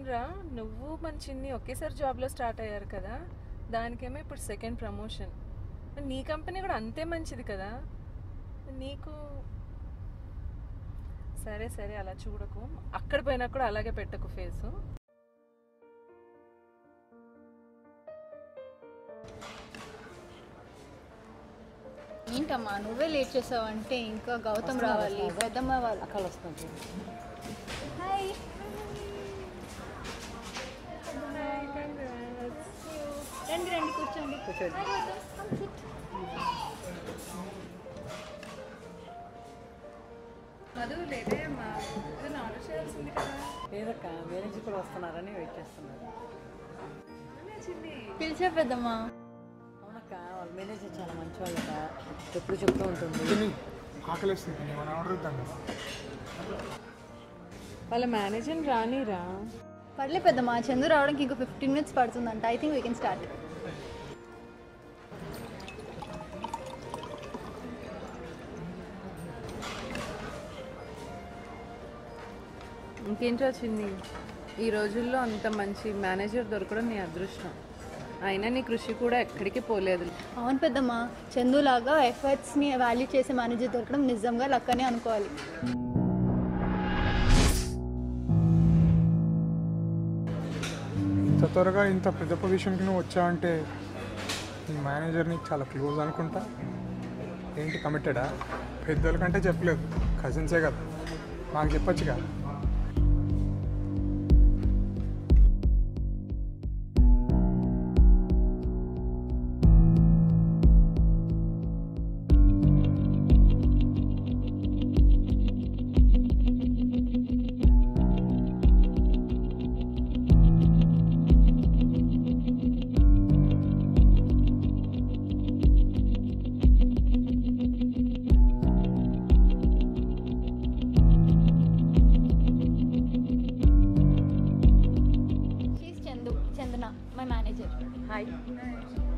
అవునరా నువ్వు మన చిన్ని ఒకేసారి జాబ్లో స్టార్ట్ అయ్యారు కదా దానికేమో ఇప్పుడు సెకండ్ ప్రమోషన్ నీ కంపెనీ కూడా అంతే మంచిది కదా నీకు సరే సరే అలా చూడకు అక్కడ పోయినా కూడా అలాగే పెట్టకు ఫేసు ఏంటమ్మా నువ్వే లేట్ చేసావు అంటే ఇంకా గౌతమ్ రావాలి పెద్దమ్మ వాళ్ళు అక్కడ వస్తుంది హాయ్ రండి రండి కూర్చోండి కూర్చోండి. Hi, Gautam. Come sit. Madhu లేదే అమ్మా ఏదైనా ఆర్డర్ చేయాల్సింది కదా లేదక్క మేనేజర్ కూడా వస్తున్నారని వెయిట్ చేస్తున్నారు చిన్ని పిలిచా పెద్దమ్మా అవునక్క వాళ్ళ మేనేజర్ చాలా మంచి వాళ్ళక ఎప్పుడు చెప్తూ ఉంటుంది తిని ఆకలిస్తుంది ఏమైనా ఆర్డర్ ఇద్దాం కదా వాళ్ళ మేనేజర్ రానిరా పర్లే పెద్దమ్మా చందు రావడానికి ఇంకో ఫిఫ్టీన్ మినిట్స్ పడుతుందంట I think we can start ఇంకేంటో చిన్ని ఈ రోజుల్లో అంత మంచి మేనేజర్ దొరకడం నీ అదృష్టం అయినా నీ కృషి కూడా ఎక్కడికి పోలేదు అవును పెద్దమ్మా చందు లాగా ఎఫర్ట్స్ని వాల్యూ చేసే మేనేజర్ దొరకడం నిజంగా లక్కనే అనుకోవాలి ఇంత త్వరగా ఇంత పెద్ద పొజిషన్కి నువ్వు వచ్చా అంటే నీ మేనేజర్ నీకు చాలా క్లోజ్ అనుకుంటా ఏంటి కమిటెడా పెద్దల కంటే చెప్పలేదు కజిన్సే కదా మాకు చెప్పొచ్చు కదా she's Chandu Chandana my manager hi